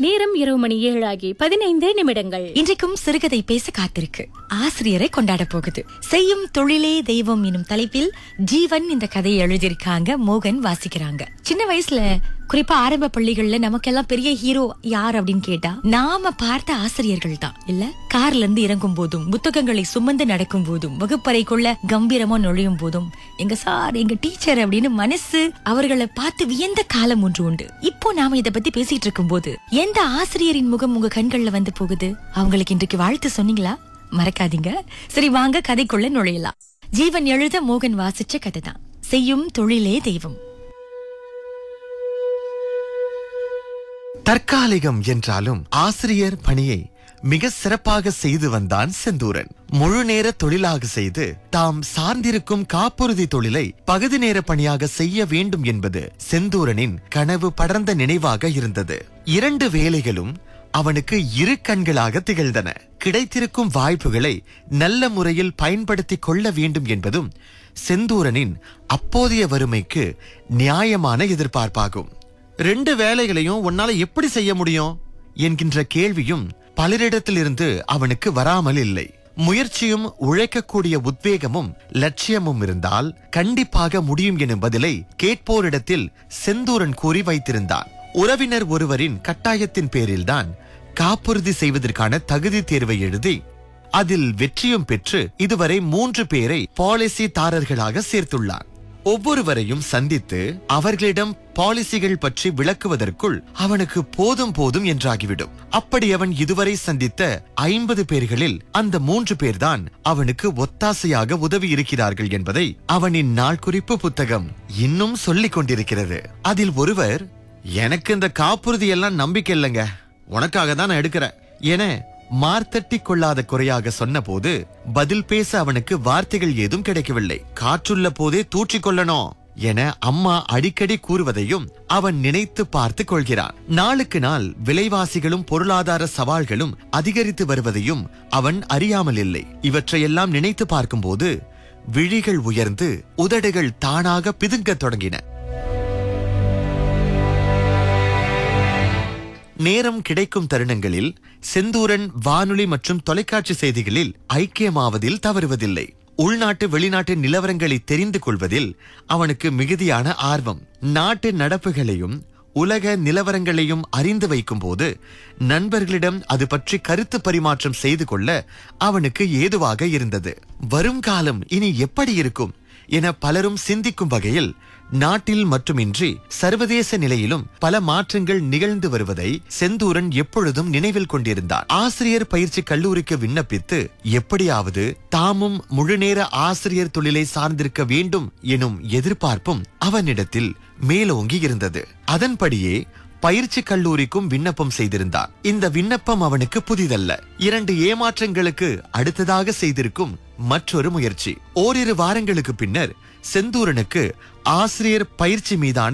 நேரம் இரவு மணி ஏழாகி பதினைந்து நிமிடங்கள் இன்றைக்கும் சிறுகதை பேச காத்திருக்கு ஆசிரியரை கொண்டாட போகுது செய்யும் தொழிலே தெய்வம் எனும் தலைப்பில் ஜீவன் இந்த கதையை எழுதியிருக்காங்க மோகன் வாசிக்கிறாங்க சின்ன வயசுல குறிப்பா ஆரம்ப பள்ளிகள்ல நமக்கெல்லாம் பெரிய ஹீரோ யார் அப்படின்னு கேட்டா நாம பார்த்த ஆசிரியர்கள் தான் இல்ல கார்ல இருந்து இறங்கும் போதும் புத்தகங்களை சுமந்து நடக்கும் போதும் வகுப்பறைக்குள்ள கம்பீரமா நுழையும் போதும் எங்க சார் எங்க டீச்சர் அப்படின்னு மனசு அவர்களை பார்த்து வியந்த காலம் ஒன்று உண்டு இப்போ நாம இத பத்தி பேசிட்டு இருக்கும் போது எந்த ஆசிரியரின் முகம் உங்க கண்கள்ல வந்து போகுது அவங்களுக்கு இன்றைக்கு வாழ்த்து சொன்னீங்களா மறக்காதீங்க சரி வாங்க கதைக்குள்ள நுழையலாம் ஜீவன் எழுத மோகன் வாசிச்ச கதை தான் செய்யும் தொழிலே தெய்வம் தற்காலிகம் என்றாலும் ஆசிரியர் பணியை மிக சிறப்பாக செய்து வந்தான் செந்தூரன் முழு நேர தொழிலாக செய்து தாம் சார்ந்திருக்கும் காப்புறுதி தொழிலை பகுதி நேர பணியாக செய்ய வேண்டும் என்பது செந்தூரனின் கனவு படர்ந்த நினைவாக இருந்தது இரண்டு வேலைகளும் அவனுக்கு இரு கண்களாக திகழ்ந்தன கிடைத்திருக்கும் வாய்ப்புகளை நல்ல முறையில் பயன்படுத்திக் கொள்ள வேண்டும் என்பதும் செந்தூரனின் அப்போதைய வறுமைக்கு நியாயமான எதிர்பார்ப்பாகும் ரெண்டு வேலைகளையும் உன்னால எப்படி செய்ய முடியும் என்கின்ற கேள்வியும் பலரிடத்திலிருந்து அவனுக்கு வராமல் இல்லை முயற்சியும் உழைக்கக்கூடிய உத்வேகமும் லட்சியமும் இருந்தால் கண்டிப்பாக முடியும் எனும் பதிலை கேட்போரிடத்தில் செந்தூரன் கூறி வைத்திருந்தான் உறவினர் ஒருவரின் கட்டாயத்தின் பேரில்தான் காப்புறுதி செய்வதற்கான தகுதி தேர்வை எழுதி அதில் வெற்றியும் பெற்று இதுவரை மூன்று பேரை பாலிசி தாரர்களாக சேர்த்துள்ளார் ஒவ்வொருவரையும் சந்தித்து அவர்களிடம் பாலிசிகள் பற்றி விளக்குவதற்குள் அவனுக்கு போதும் போதும் என்றாகிவிடும் அப்படி அவன் இதுவரை சந்தித்த ஐம்பது பேர்களில் அந்த மூன்று பேர்தான் அவனுக்கு ஒத்தாசையாக உதவி இருக்கிறார்கள் என்பதை அவனின் நாள் குறிப்பு புத்தகம் இன்னும் சொல்லிக் கொண்டிருக்கிறது அதில் ஒருவர் எனக்கு இந்த காப்புறுதி எல்லாம் நம்பிக்கை இல்லைங்க உனக்காக தான் நான் எடுக்கிறேன் என மார்த்தட்டி கொள்ளாத குறையாக சொன்னபோது பதில் பேச அவனுக்கு வார்த்தைகள் ஏதும் கிடைக்கவில்லை காற்றுள்ள போதே தூற்றிக் கொள்ளணும் என அம்மா அடிக்கடி கூறுவதையும் அவன் நினைத்து பார்த்து கொள்கிறான் நாளுக்கு நாள் விலைவாசிகளும் பொருளாதார சவால்களும் அதிகரித்து வருவதையும் அவன் அறியாமல் இல்லை இவற்றையெல்லாம் நினைத்து பார்க்கும்போது விழிகள் உயர்ந்து உதடுகள் தானாக பிதுங்கத் தொடங்கின நேரம் கிடைக்கும் தருணங்களில் செந்தூரன் வானொலி மற்றும் தொலைக்காட்சி செய்திகளில் ஐக்கியமாவதில் தவறுவதில்லை உள்நாட்டு வெளிநாட்டு நிலவரங்களை தெரிந்து கொள்வதில் அவனுக்கு மிகுதியான ஆர்வம் நாட்டு நடப்புகளையும் உலக நிலவரங்களையும் அறிந்து வைக்கும் போது நண்பர்களிடம் அது பற்றி கருத்து பரிமாற்றம் செய்து கொள்ள அவனுக்கு ஏதுவாக இருந்தது வருங்காலம் இனி எப்படி இருக்கும் என பலரும் சிந்திக்கும் வகையில் நாட்டில் மட்டுமின்றி சர்வதேச நிலையிலும் பல மாற்றங்கள் நிகழ்ந்து வருவதை செந்தூரன் எப்பொழுதும் நினைவில் கொண்டிருந்தார் ஆசிரியர் பயிற்சி கல்லூரிக்கு விண்ணப்பித்து எப்படியாவது தாமும் முழுநேர ஆசிரியர் தொழிலை சார்ந்திருக்க வேண்டும் எனும் எதிர்பார்ப்பும் அவனிடத்தில் மேலோங்கி இருந்தது அதன்படியே பயிற்சி கல்லூரிக்கும் விண்ணப்பம் செய்திருந்தார் இந்த விண்ணப்பம் அவனுக்கு புதிதல்ல இரண்டு ஏமாற்றங்களுக்கு அடுத்ததாக செய்திருக்கும் மற்றொரு முயற்சி ஓரிரு வாரங்களுக்கு பின்னர் செந்தூரனுக்கு ஆசிரியர் பயிற்சி மீதான